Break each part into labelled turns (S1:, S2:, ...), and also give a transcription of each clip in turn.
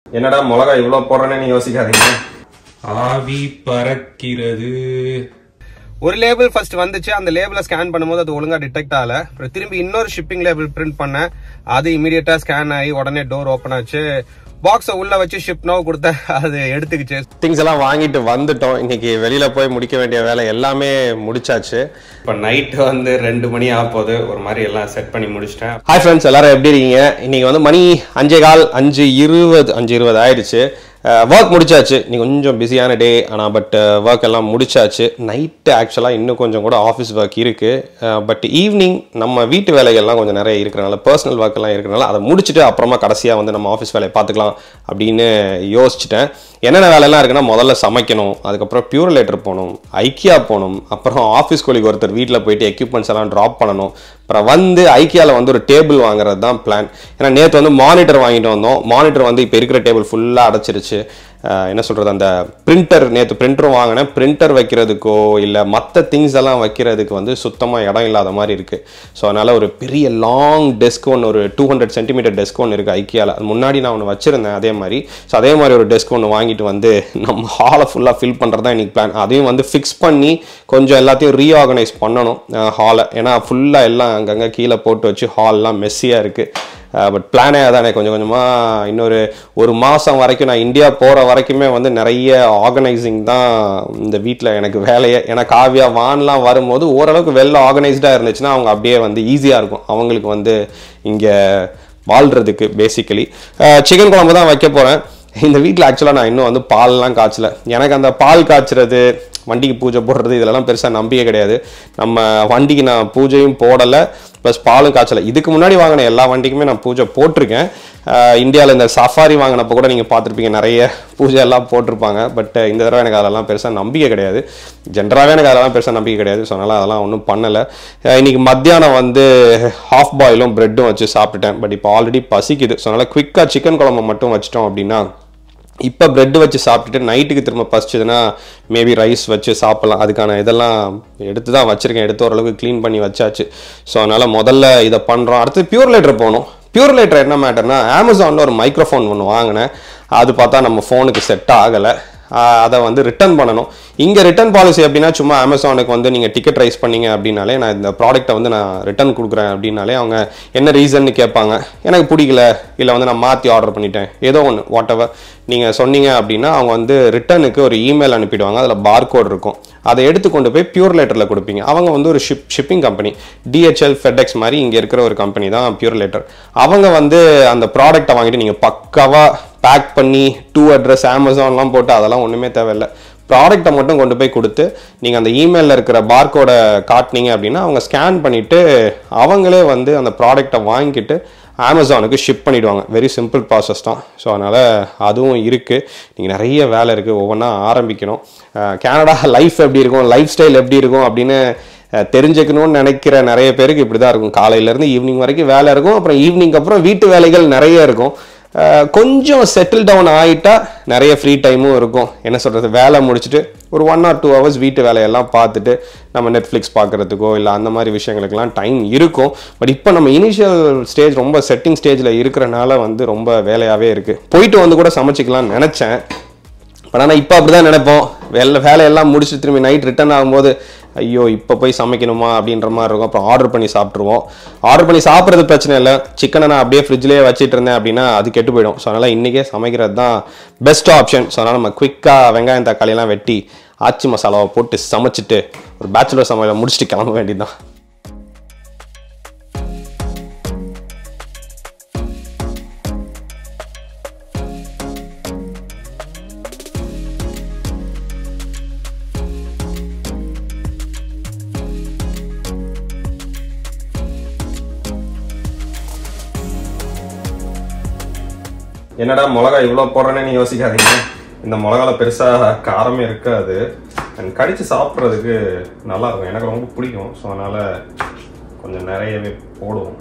S1: என்னடா மிளகா இவ்வளோ போடுறேன்னு நீ யோசிக்காதீங்க
S2: ஆவி பறக்கிறது
S3: ஒரு லேபிள் ஃபர்ஸ்ட் வந்துச்சு அந்த லேபிளை ஸ்கேன் பண்ணும்போது அது ஒழுங்கா டிடெக்ட் ஆகல அப்புறம் திரும்பி இன்னொரு ஷிப்பிங் லேபிள் பிரிண்ட் பண்ணேன் அது இமீடியட்டா ஸ்கேன் ஆகி உடனே டோர் ஓப்பன் ஆச்சு பாக்ஸை உள்ள வச்சு ஷிப் நோ கொடுத்தேன் அது எடுத்துக்கிச்சு
S1: திங்ஸ் எல்லாம் வாங்கிட்டு வந்துட்டோம் இன்னைக்கு வெளியில போய் முடிக்க வேண்டிய வேலை எல்லாமே முடிச்சாச்சு இப்போ நைட் வந்து ரெண்டு மணி ஆக போகுது ஒரு மாதிரி எல்லாம் செட் பண்ணி முடிச்சிட்டேன் ஹாய் ஃப்ரெண்ட்ஸ் எல்லாரும் எப்படி இருக்கீங்க இன்னைக்கு வந்து மணி அஞ்சே கால் அஞ்சு இருபது அஞ்சு இருபது ஆயிடுச்சு ஒர்க் முடிச்சாச்சு நீ கொஞ்சம் பிஸியான டே ஆனால் பட் ஒர்க் எல்லாம் முடிச்சாச்சு நைட்டு ஆக்சுவலாக இன்னும் கொஞ்சம் கூட ஆஃபீஸ் ஒர்க் இருக்குது பட் ஈவினிங் நம்ம வீட்டு வேலைகள்லாம் கொஞ்சம் நிறைய இருக்கிறனால பர்சனல் ஒர்க் எல்லாம் இருக்கிறனால அதை முடிச்சுட்டு அப்புறமா கடைசியாக வந்து நம்ம ஆஃபீஸ் வேலையை பார்த்துக்கலாம் அப்படின்னு யோசிச்சிட்டேன் என்னென்ன வேலையெல்லாம் இருக்குன்னா முதல்ல சமைக்கணும் அதுக்கப்புறம் பியூரலேட்டர் போகணும் ஐக்கியா போகணும் அப்புறம் ஆஃபீஸ் கொலிக்கு ஒருத்தர் வீட்டில் போயிட்டு எக்யூப்மெண்ட்ஸ் எல்லாம் ட்ராப் பண்ணணும் அப்புறம் வந்து ஐக்கியாவில் வந்து ஒரு டேபிள் வாங்குறது தான் பிளான் ஏன்னா நேற்று வந்து மானிட்டர் வாங்கிட்டு வந்தோம் மானிட்டர் வந்து இப்போ இருக்கிற டேபிள் ஃபுல்லாக அடைச்சிருச்சு அஹ் என்ன சொல்கிறது அந்த பிரிண்டர் நேற்று பிரிண்டரும் வாங்கினேன் பிரிண்டர் வைக்கிறதுக்கோ இல்லை மற்ற திங்ஸ் எல்லாம் வைக்கிறதுக்கு வந்து சுத்தமாக இடம் இல்லாத மாதிரி இருக்குது ஸோ அதனால் ஒரு பெரிய லாங் டெஸ்க் ஒன்று ஒரு டூ ஹண்ட்ரட் சென்டிமீட்டர் டெஸ்க் ஒன்று இருக்குது ஐக்கியாவில் அது முன்னாடி நான் ஒன்று வச்சுருந்தேன் அதே மாதிரி ஸோ அதே மாதிரி ஒரு டெஸ்க் ஒன்று வாங்கிட்டு வந்து நம்ம ஹாலை ஃபுல்லாக ஃபில் பண்ணுறது தான் இன்றைக்கி பிளான் அதையும் வந்து ஃபிக்ஸ் பண்ணி கொஞ்சம் எல்லாத்தையும் ரீஆர்கனைஸ் பண்ணணும் ஹாலை ஏன்னா ஃபுல்லாக எல்லாம் அங்கங்கே கீழே போட்டு வச்சு ஹால்லாம் மெஸ்ஸியாக இருக்குது பட் பிளானே அதானே கொஞ்சம் கொஞ்சமாக இன்னொரு ஒரு மாதம் வரைக்கும் நான் இந்தியா போகிற வரைக்குமே வந்து நிறைய ஆர்கனைசிங் தான் இந்த வீட்டில் எனக்கு வேலையை ஏன்னா காவியா வான்லாம் வரும்போது ஓரளவுக்கு வெல் ஆர்கனைஸ்டாக இருந்துச்சுன்னா அவங்க அப்படியே வந்து ஈஸியாக இருக்கும் அவங்களுக்கு வந்து இங்கே வாழ்கிறதுக்கு பேசிக்கலி சிக்கன் குழம்பு தான் வைக்க போகிறேன் இந்த வீட்டில் ஆக்சுவலாக நான் இன்னும் வந்து பால்லாம் காய்ச்சல எனக்கு அந்த பால் காய்ச்சறது வண்டிக்கு பூஜை போடுறது இதெல்லாம் பெருசாக நம்பிக்கை கிடையாது நம்ம வண்டிக்கு நான் பூஜையும் போடலை ப்ளஸ் பாலும் காய்ச்சலை இதுக்கு முன்னாடி வாங்கின எல்லா வண்டிக்குமே நான் பூஜை போட்டிருக்கேன் இந்தியாவில் இந்த சஃபாரி வாங்கினப்போ கூட நீங்கள் பார்த்துருப்பீங்க நிறைய பூஜை எல்லாம் போட்டிருப்பாங்க பட் இந்த தடவை எனக்கு அதெல்லாம் பெருசாக நம்பிக்கை கிடையாது ஜென்ரலாகவே எனக்கு அதெல்லாம் பெருசாக நம்பிக்கை கிடையாது ஸோ அதனால் அதெல்லாம் ஒன்றும் பண்ணலை இன்னைக்கு மத்தியானம் வந்து ஹாஃப் பாயிலும் ப்ரெட்டும் வச்சு சாப்பிட்டுட்டேன் பட் இப்போ ஆல்ரெடி பசிக்குது ஸோ அதனால் குவிக்காக சிக்கன் குழம்பு மட்டும் வச்சிட்டோம் அப்படின்னா இப்போ பிரெட் வச்சு சாப்பிட்டுட்டு நைட்டுக்கு திரும்ப பசிச்சதுன்னா மேபி ரைஸ் வச்சு சாப்பிட்லாம் அதுக்கான இதெல்லாம் எடுத்து தான் வச்சுருக்கேன் எடுத்து ஓரளவுக்கு க்ளீன் பண்ணி வச்சாச்சு ஸோ அதனால் முதல்ல இதை பண்ணுறோம் அடுத்து பியூர் லைட்டர் போகணும் பியூர் லைட்டர் என்ன மேட்டர்னா அமேசானில் ஒரு மைக்ரோஃபோன் ஒன்று வாங்கினேன் அது பார்த்தா நம்ம ஃபோனுக்கு செட் ஆகலை அதை வந்து ரிட்டர்ன் பண்ணணும் இங்கே ரிட்டர்ன் பாலிசி எப்படின்னா சும்மா அமேசானுக்கு வந்து நீங்கள் டிக்கெட் ரைஸ் பண்ணீங்க அப்படின்னாலே நான் இந்த ப்ராடக்ட்டை வந்து நான் ரிட்டர்ன் கொடுக்குறேன் அப்படின்னாலே அவங்க என்ன ரீசன்னு கேட்பாங்க எனக்கு பிடிக்கல இல்லை வந்து நான் மாற்றி ஆர்டர் பண்ணிட்டேன் ஏதோ ஒன்று வாட் எவர் நீங்கள் சொன்னீங்க அப்படின்னா அவங்க வந்து ரிட்டனுக்கு ஒரு இமெயில் அனுப்பிடுவாங்க அதில் பார்கோட் இருக்கும் அதை எடுத்து கொண்டு போய் பியூர் லேட்டரில் கொடுப்பீங்க அவங்க வந்து ஒரு ship shipping company DHL FedEx மாதிரி இங்கே இருக்கிற ஒரு கம்பெனி தான் பியூர் லேட்டர் அவங்க வந்து அந்த ப்ராடக்ட்டை வாங்கிட்டு நீங்கள் பக்காவாக பேக் பண்ணி டூ அட்ரஸ் அமேசான்லாம் போட்டு அதெல்லாம் ஒன்றுமே தேவையில்லை ப்ராடக்ட்டை மட்டும் கொண்டு போய் கொடுத்து நீங்கள் அந்த இமெயிலில் இருக்கிற பார்கோடை காட்டினீங்க அப்படின்னா அவங்க ஸ்கேன் பண்ணிவிட்டு அவங்களே வந்து அந்த ப்ராடக்ட்டை வாங்கிட்டு அமேசானுக்கு ஷிப் பண்ணிவிடுவாங்க வெரி சிம்பிள் ப்ராசஸ் தான் ஸோ அதனால் அதுவும் இருக்குது நீங்கள் நிறைய வேலை இருக்குது ஒவ்வொன்றா ஆரம்பிக்கணும் கனடா லைஃப் எப்படி இருக்கும் லைஃப் ஸ்டைல் எப்படி இருக்கும் அப்படின்னு தெரிஞ்சுக்கணும்னு நினைக்கிற நிறைய பேருக்கு இப்படி தான் இருக்கும் காலையிலேருந்து ஈவினிங் வரைக்கும் வேலை இருக்கும் அப்புறம் ஈவினிங் அப்புறம் வீட்டு வேலைகள் நிறைய இருக்கும் கொஞ்சம் செட்டில் டவுன் ஆகிட்டா நிறைய ஃப்ரீ டைமும் இருக்கும் என்ன சொல்கிறது வேலை முடிச்சுட்டு ஒரு ஒன் ஆர் டூ ஹவர்ஸ் வீட்டு வேலையெல்லாம் பார்த்துட்டு நம்ம நெட்ஃப்ளிக்ஸ் பார்க்குறதுக்கோ இல்லை அந்த மாதிரி விஷயங்களுக்கெல்லாம் டைம் இருக்கும் பட் இப்போ நம்ம இனிஷியல் ஸ்டேஜ் ரொம்ப செட்டிங் ஸ்டேஜில் இருக்கிறனால வந்து ரொம்ப வேலையாகவே இருக்குது போயிட்டு வந்து கூட சமைச்சிக்கலாம்னு நினச்சேன் பட் ஆனால் இப்போ அப்படி தான் நினைப்போம் வேலை வேலையெல்லாம் முடிச்சுட்டு திரும்பி நைட் ரிட்டர்ன் ஆகும்போது ஐயோ இப்போ போய் சமைக்கணுமா அப்படின்ற மாதிரி இருக்கும் அப்புறம் ஆர்டர் பண்ணி சாப்பிட்ருவோம் ஆர்டர் பண்ணி சாப்பிட்றது பிரச்சனை இல்லை சிக்கனை நான் அப்படியே ஃப்ரிட்ஜ்லேயே வச்சுட்டு இருந்தேன் அப்படின்னா அது கெட்டு போயிடும் ஸோ அதனால் இன்றைக்கே சமைக்கிறது தான் பெஸ்ட் ஆப்ஷன் ஸோ அதனால் நம்ம குயிக்காக வெங்காயம் தக்காளியெல்லாம் வெட்டி ஆச்சி மசாலாவை போட்டு சமைச்சிட்டு ஒரு பேச்சுலர் சமையலை முடிச்சுட்டு கிளம்ப வேண்டியதுதான் என்னடா மிளகா இவ்வளோ போடுறேன்னு நீ யோசிக்காதீங்க இந்த மிளகால பெருசாக காரமே இருக்காது அண்ட் கடிச்சு சாப்பிட்றதுக்கு நல்லா இருக்கும் எனக்கு ரொம்ப பிடிக்கும் ஸோ அதனால் கொஞ்சம் நிறையவே போடுவோம்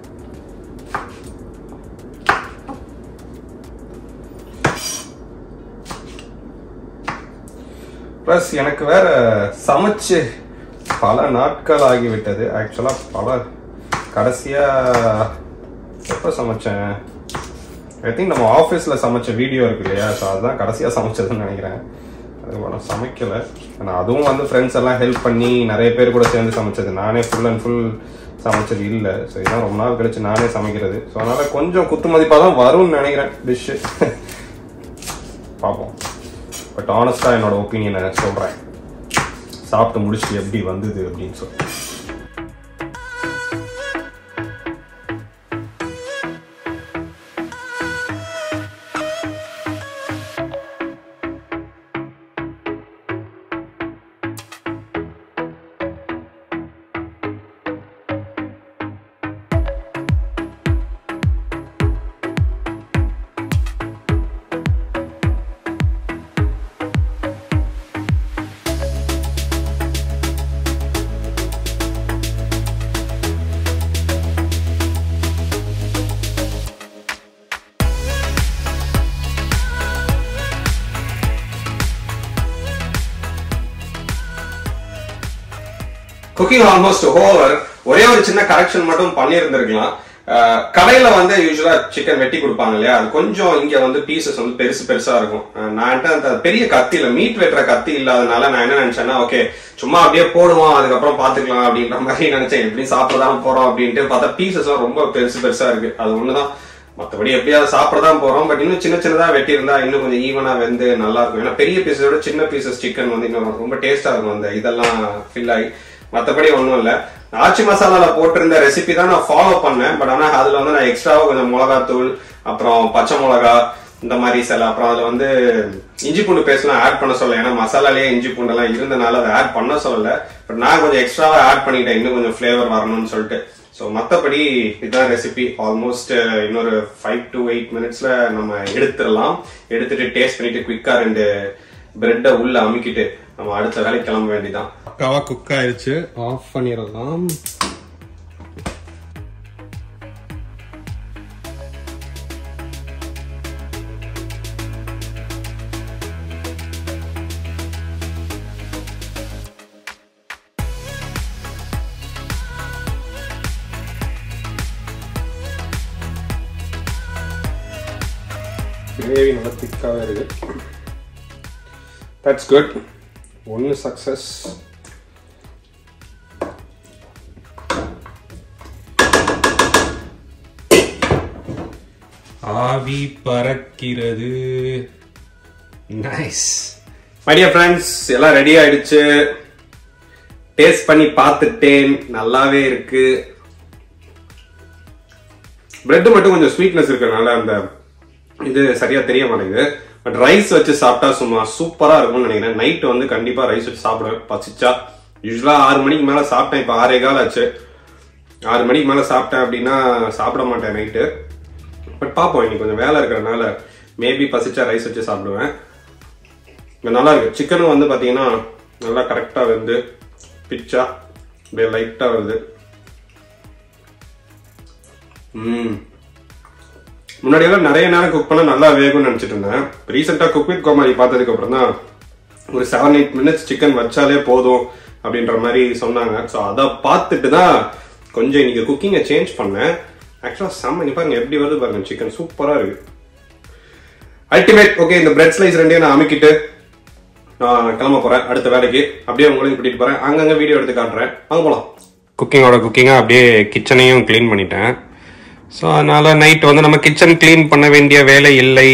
S1: ப்ளஸ் எனக்கு வேற சமைச்சு பல நாட்கள் ஆகிவிட்டது ஆக்சுவலாக பல கடைசியாக எப்போ சமைச்சேன் ஐ திங்க் நம்ம ஆஃபீஸில் சமைச்ச வீடியோ இருக்கு இல்லையா ஸோ அதுதான் கடைசியாக சமைச்சதுன்னு நினைக்கிறேன் அது நான் சமைக்கலை ஆனால் அதுவும் வந்து ஃப்ரெண்ட்ஸ் எல்லாம் ஹெல்ப் பண்ணி நிறைய பேர் கூட சேர்ந்து சமைச்சது நானே ஃபுல் அண்ட் ஃபுல் சமைச்சது இல்லை ஸோ இதான் ரொம்ப நாள் கழிச்சு நானே சமைக்கிறது ஸோ அதனால் கொஞ்சம் குத்து மதிப்பாக தான் வரும்னு நினைக்கிறேன் டிஷ்ஷு பார்ப்போம் பட் ஆனஸ்டாக என்னோட ஒப்பீனியனை சொல்கிறேன் சாப்பிட்டு முடிச்சுட்டு எப்படி வந்தது அப்படின்னு சொல்லி குக்கிங் ஆல்மோஸ்ட் ஓவர் ஒரே ஒரு சின்ன கரெக்ஷன் மட்டும் பண்ணியிருந்திருக்கலாம் அஹ், கடையில வந்து யூஸ்வலா சிக்கன் வெட்டி கொடுப்பாங்க இல்லையா அது கொஞ்சம் இங்க வந்து பீசஸ் வந்து பெருசு பெருசா இருக்கும் அஹ், நான் என்கிட்ட அந்த பெரிய கத்தியில மீட் வெட்டுற கத்தி இல்லாதனால நான் என்ன நினைச்சேன்னா ஓகே சும்மா அப்படியே போடுவோம் அதுக்கப்புறம் பாத்துக்கலாம் அப்படின்ற மாதிரி நினைச்சேன் எப்படி சாப்பிடதான் போறோம் அப்படின்ட்டு பார்த்தா பீசஸ் ரொம்ப பெருசு பெருசா இருக்கு அது ஒண்ணுதான் மத்தபடி எப்படியாவது சாப்பிடதான் போறோம் பட் இன்னும் சின்ன சின்னதா வெட்டி இருந்தா இன்னும் கொஞ்சம் ஈவனா வெந்து நல்லா இருக்கும் ஏன்னா பெரிய பீஸோட சின்ன பீசஸ் சிக்கன் வந்து இன்னும் ரொம்ப டேஸ்டா இருக்கும் அந்த இதெல்லாம் ஃபில் ஆகி மத்தபடி ஒண்ணும் இல்ல ஆச்சி மசாலால போட்டிருந்த ரெசிபி தான் நான் ஃபாலோ பண்ணேன் பட் ஆனா அதுல வந்து நான் எக்ஸ்ட்ராவா கொஞ்சம் மிளகாத்தூள் அப்புறம் பச்சை மிளகா இந்த மாதிரி சில அப்புறம் அதுல வந்து இஞ்சி பூண்டு பேஸ்ட்லாம் ஆட் பண்ண சொல்லல ஏன்னா மசாலாலேயே இஞ்சி பூண்டு எல்லாம் இருந்தனால அதை ஆட் பண்ண சொல்லல பட் நான் கொஞ்சம் எக்ஸ்ட்ராவா ஆட் பண்ணிட்டேன் இன்னும் கொஞ்சம் ஃபிளேவர் வரணும்னு சொல்லிட்டு ஸோ மற்றபடி இதுதான் ரெசிபி ஆல்மோஸ்ட் இன்னொரு ஃபைவ் டு எயிட் மினிட்ஸ்ல நம்ம எடுத்துடலாம் எடுத்துட்டு டேஸ்ட் பண்ணிட்டு குவிக்கா ரெண்டு பிரெட்டை உள்ள அமுக்கிட்டு நம்ம அடுத்த வேலைக்கு கிளம்ப வேண்டியதான் பக்காவா குக் ஆயிடுச்சு ஆஃப் பண்ணிடலாம் கிரேவி நல்லா திக்காகவே இருக்கு தட்ஸ் குட் ஒன்று சக்ஸஸ்
S2: ஆவி பறக்கிறது
S1: நைஸ் மை டியர் ஃப்ரெண்ட்ஸ் எல்லாம் ரெடி ஆயிடுச்சு டேஸ்ட் பண்ணி பார்த்துட்டேன் நல்லாவே இருக்கு பிரெட் மட்டும் கொஞ்சம் ஸ்வீட்னஸ் இருக்கறனால அந்த இது சரியா தெரிய மாட்டேங்குது பட் ரைஸ் வச்சு சாப்பிட்டா சும்மா சூப்பரா இருக்கும்னு நினைக்கிறேன் நைட் வந்து கண்டிப்பா ரைஸ் வச்சு சாப்பிடுவேன் பசிச்சா யூஸ்வலா ஆறு மணிக்கு மேல சாப்பிட்டேன் இப்ப ஆறே கால் ஆச்சு ஆறு மணிக்கு மேல சாப்பிட்டேன் அப்படின்னா சாப்பிட மாட்டேன் நைட்டு பட் பார்ப்போம் இன்னைக்கு கொஞ்சம் வேலை இருக்கிறனால மேபி பசிச்சா ரைஸ் வச்சு சாப்பிடுவேன் இது நல்லா இருக்கு சிக்கனும் வந்து பாத்தீங்கன்னா நல்லா கரெக்டா வந்து பிச்சா அப்படியே லைட்டா வருது ம் முன்னாடியெல்லாம் நிறைய நேரம் குக் பண்ண நல்லா வேகும்னு நினைச்சிட்டு இருந்தேன் ரீசெண்டா குக் வித் கோமாளி பார்த்ததுக்கு அப்புறம் தான் ஒரு செவன் எயிட் மினிட்ஸ் சிக்கன் வச்சாலே போதும் அப்படின்ற மாதிரி சொன்னாங்க ஸோ அதை பார்த்துட்டு தான் கொஞ்சம் இன்னைக்கு குக்கிங்கை சேஞ்ச் பண்ணேன் ஆக்சுவலாக செம்ம இங்க பாருங்க எப்படி வருது பாருங்க சிக்கன் சூப்பரா இருக்கு அல்டிமேட் ஓகே இந்த பிரெட் ஸ்லைஸ் ரெண்டையும் நான் அமுக்கிட்டு நான் கிளம்ப போறேன் அடுத்த வேலைக்கு அப்படியே உங்களையும் கூட்டிட்டு போறேன் அங்கங்க வீடியோ எடுத்து காட்டுறேன் வாங்க போலாம் குக்கிங்கோட குக்கிங்காக அப்படியே கிச்சனையும் க்ளீன் பண்ணிட்டேன் ஸோ அதனால நைட் வந்து நம்ம கிச்சன் க்ளீன் பண்ண வேண்டிய வேலை இல்லை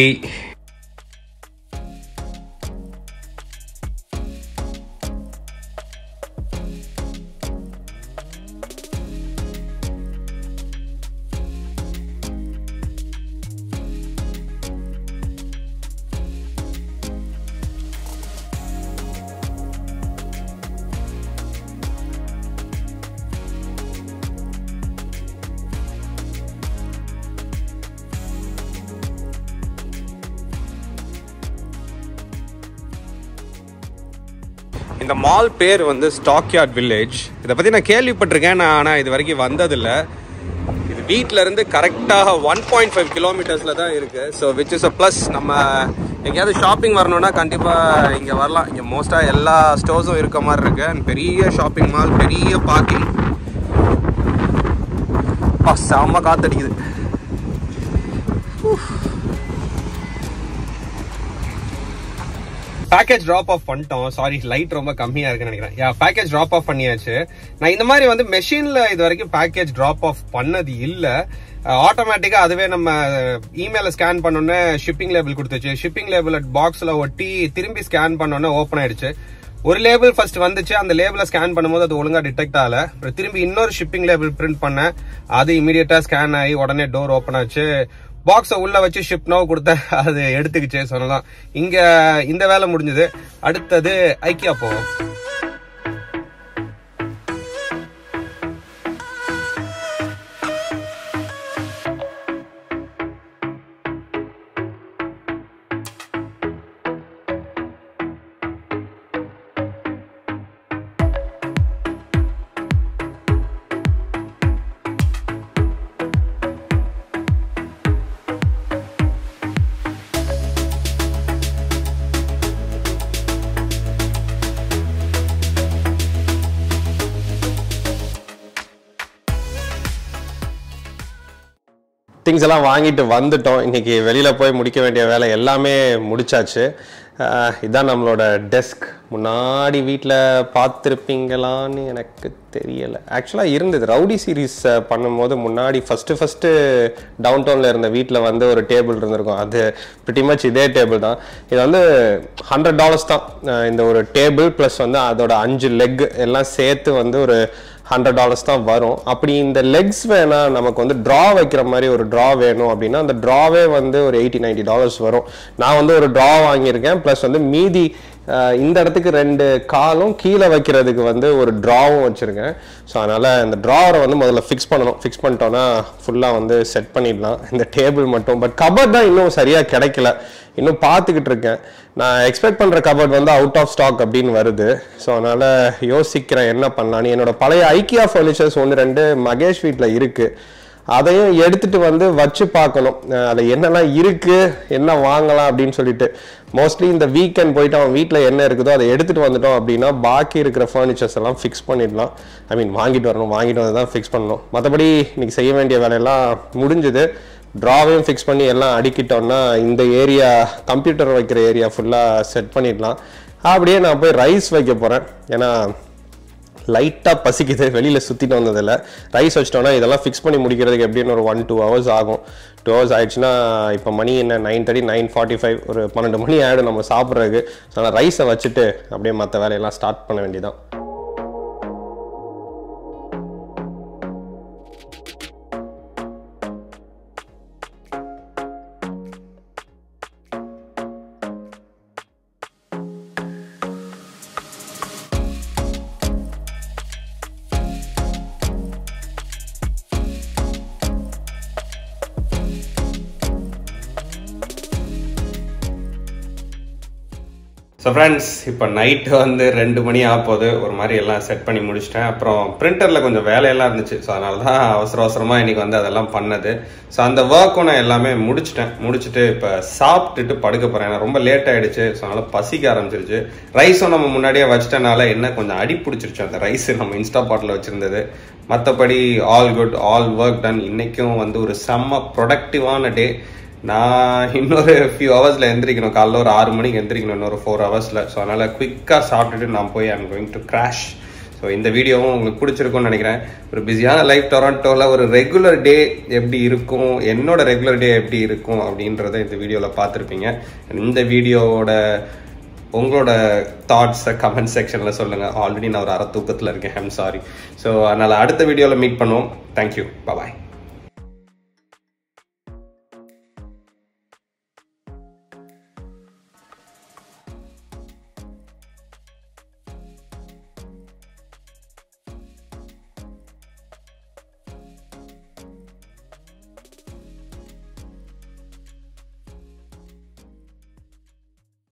S1: இந்த மால் பேர் வந்து ஸ்டாக்யார்ட் வில்லேஜ் இதை பற்றி நான் கேள்விப்பட்டிருக்கேன் நான் ஆனால் இது வரைக்கும் வந்ததில்லை இது வீட்டில இருந்து கரெக்டாக ஒன் பாயிண்ட் ஃபைவ் கிலோமீட்டர்ஸில் தான் இருக்குது so which is a plus நம்ம எங்கேயாவது ஷாப்பிங் வரணும்னா கண்டிப்பாக இங்கே வரலாம் இங்கே மோஸ்ட்டாக எல்லா ஸ்டோர்ஸும் இருக்க மாதிரி இருக்கு And பெரிய ஷாப்பிங் மால் பெரிய பார்க்கிங் செம்ம காத்தடிக்குது
S3: பேக்கேஜ் ட்ராப் ஆஃப் பண்ணிட்டோம் சாரி லைட் ரொம்ப கம்மியா இருக்குன்னு நினைக்கிறேன் யா பேக்கேஜ் ட்ராப் ஆஃப் பண்ணியாச்சு நான் இந்த மாதிரி வந்து மெஷின்ல இது வரைக்கும் பேக்கேஜ் ட்ராப் ஆஃப் பண்ணது இல்ல ஆட்டோமேட்டிக்கா அதுவே நம்ம இமெயில ஸ்கேன் பண்ணோன்னே ஷிப்பிங் லேபிள் கொடுத்துச்சு ஷிப்பிங் லேபிள் பாக்ஸ்ல ஒட்டி திரும்பி ஸ்கேன் பண்ணோன்னே ஓப்பன் ஆயிடுச்சு ஒரு லேபிள் ஃபர்ஸ்ட் வந்துச்சு அந்த லேபிளை ஸ்கேன் பண்ணும்போது அது ஒழுங்கா டிடெக்ட் ஆகல அப்புறம் திரும்பி இன்னொரு ஷிப்பிங் லேபிள் பிரிண்ட் பண்ணேன் அது இமீடியட்டா ஸ்கேன் ஆகி உடனே டோர் ஓப்பன் ஆச்சு பாக்ஸை உள்ள வச்சு ஷிப் நோ கொடுத்த அது எடுத்துக்கிச்சு சொல்லலாம் இங்க இந்த வேலை முடிஞ்சது அடுத்தது ஐக்கியா போவோம்
S1: திங்ஸ் எல்லாம் வாங்கிட்டு வந்துட்டோம் இன்னைக்கு வெளியில போய் முடிக்க வேண்டிய வேலை எல்லாமே முடிச்சாச்சு அஹ் இதான் நம்மளோட டெஸ்க் முன்னாடி வீட்டில் பார்த்துருப்பீங்களான்னு எனக்கு தெரியல ஆக்சுவலாக இருந்தது ரவுடி சீரீஸ் பண்ணும்போது முன்னாடி ஃபஸ்ட்டு ஃபஸ்ட்டு டவுன் டவுனில் இருந்த வீட்டில் வந்து ஒரு டேபிள் இருந்திருக்கும் அது பிரிட்டி மச் இதே டேபிள் தான் இது வந்து ஹண்ட்ரட் டாலர்ஸ் தான் அஹ் இந்த ஒரு டேபிள் ப்ளஸ் வந்து அதோட அஞ்சு லெக் எல்லாம் சேர்த்து வந்து ஒரு ஹண்ட்ரட் டாலர்ஸ் தான் வரும் அப்படி இந்த லெக்ஸ் வேணா நமக்கு வந்து ட்ரா வைக்கிற மாதிரி ஒரு ட்ரா வேணும் அப்படின்னா அந்த ட்ராவே வந்து ஒரு எயிட்டி நைன்டி டாலர்ஸ் வரும் நான் வந்து ஒரு ட்ரா வாங்கியிருக்கேன் ப்ளஸ் வந்து மீதி அஹ், இந்த இடத்துக்கு ரெண்டு காலும் கீழே வைக்கிறதுக்கு வந்து ஒரு ட்ராவும் வச்சுருக்கேன் ஸோ அதனால் இந்த ட்ராவரை வந்து முதல்ல ஃபிக்ஸ் பண்ணணும் ஃபிக்ஸ் பண்ணிட்டோன்னா ஃபுல்லாக வந்து செட் பண்ணிடலாம் இந்த டேபிள் மட்டும் பட் கபர்ட் தான் இன்னும் சரியாக கிடைக்கல இன்னும் பார்த்துக்கிட்டு இருக்கேன் நான் எக்ஸ்பெக்ட் பண்ணுற கபர்ட் வந்து அவுட் ஆஃப் ஸ்டாக் அப்படின்னு வருது ஸோ அதனால் யோசிக்கிறேன் என்ன பண்ணலான்னு என்னோட பழைய ஐக்கியா ஃபர்னிச்சர்ஸ் ஒன்று ரெண்டு மகேஷ் வீட்டில் இருக்குது அதையும் எடுத்துட்டு வந்து வச்சு பார்க்கணும் அஹ் அதுல என்னெல்லாம் இருக்கு என்ன வாங்கலாம் அப்படின்னு சொல்லிட்டு மோஸ்ட்லி இந்த வீக்கெண்ட் போயிட்டு அவன் வீட்டில் என்ன இருக்குதோ அதை எடுத்துட்டு வந்துட்டோம் அப்படின்னா பாக்கி இருக்கிற ஃபர்னிச்சர்ஸ் எல்லாம் ஃபிக்ஸ் பண்ணிடலாம் ஐ மீன் வாங்கிட்டு வரணும் வாங்கிட்டு வந்து தான் ஃபிக்ஸ் பண்ணணும் மற்றபடி இன்னைக்கு செய்ய வேண்டிய வேலையெல்லாம் முடிஞ்சுது ட்ராவையும் ஃபிக்ஸ் பண்ணி எல்லாம் அடிக்கிட்டோம்னா இந்த ஏரியா கம்ப்யூட்டர் வைக்கிற ஏரியா ஃபுல்லாக செட் பண்ணிடலாம் அப்படியே நான் போய் ரைஸ் வைக்க போகிறேன் ஏன்னா லைட்டாக பசிக்குது வெளியில் சுற்றிட்டு வந்ததில் ரைஸ் வச்சிட்டோன்னா இதெல்லாம் ஃபிக்ஸ் பண்ணி முடிக்கிறதுக்கு எப்படின்னு ஒரு ஒன் டூ ஹவர்ஸ் ஆகும் டூ ஹவர்ஸ் ஆயிடுச்சுன்னா இப்போ மணி என்ன nine thirty nine forty five ஒரு பன்னெண்டு மணி ஆகிடும் நம்ம சாப்பிட்றதுக்கு ஸோ நான் ரைஸை வச்சுட்டு அப்படியே மற்ற வேலையெல்லாம் ஸ்டார்ட் பண்ண வேண்டியதான் ஸோ ஃப்ரெண்ட்ஸ் இப்போ நைட்டு வந்து ரெண்டு மணி ஆக போகுது ஒரு மாதிரி எல்லாம் செட் பண்ணி முடிச்சிட்டேன் அப்புறம் பிரிண்டரில் கொஞ்சம் வேலையெல்லாம் இருந்துச்சு ஸோ அதனால தான் அவசர அவசரமாக இன்னைக்கு வந்து அதெல்லாம் பண்ணது ஸோ அந்த ஒர்க்கும் நான் எல்லாமே முடிச்சிட்டேன் முடிச்சுட்டு இப்போ சாப்பிட்டுட்டு படுக்க போகிறேன் ரொம்ப லேட் ஆயிடுச்சு ஸோ அதனால பசிக்க ஆரம்பிச்சிருச்சு ரைஸும் நம்ம முன்னாடியே வச்சிட்டனால என்ன கொஞ்சம் அடி பிடிச்சிருச்சு அந்த ரைஸ் நம்ம இன்ஸ்டா பாட்டில் வச்சிருந்தது மற்றபடி all good all work done இன்னைக்கும் வந்து ஒரு செம்ம ப்ரொடக்டிவான டே நான் இன்னொரு ஃபியூ ஹவர்ஸில் எந்திரிக்கணும் காலைல ஒரு ஆறு மணிக்கு எந்திரிக்கணும் இன்னொரு ஃபோர் ஹவர்ஸில் ஸோ அதனால் குயிக்காக சாப்பிட்டுட்டு நான் போய் I'm going to crash so இந்த வீடியோவும் உங்களுக்கு பிடிச்சிருக்கும்னு நினைக்கிறேன் ஒரு பிஸியான லைஃப் டொராண்டோவில் ஒரு ரெகுலர் டே எப்படி இருக்கும் என்னோட ரெகுலர் டே எப்படி இருக்கும் அப்படின்றத இந்த வீடியோவில் பார்த்துருப்பீங்க இந்த வீடியோவோட உங்களோட தாட்ஸை கமெண்ட் செக்ஷனில் சொல்லுங்கள் ஆல்ரெடி நான் ஒரு அரை தூக்கத்தில் இருக்கேன் ஐம் சாரி ஸோ அதனால் அடுத்த வீடியோவில் மீட் பண்ணுவோம் தேங்க்யூ பாய்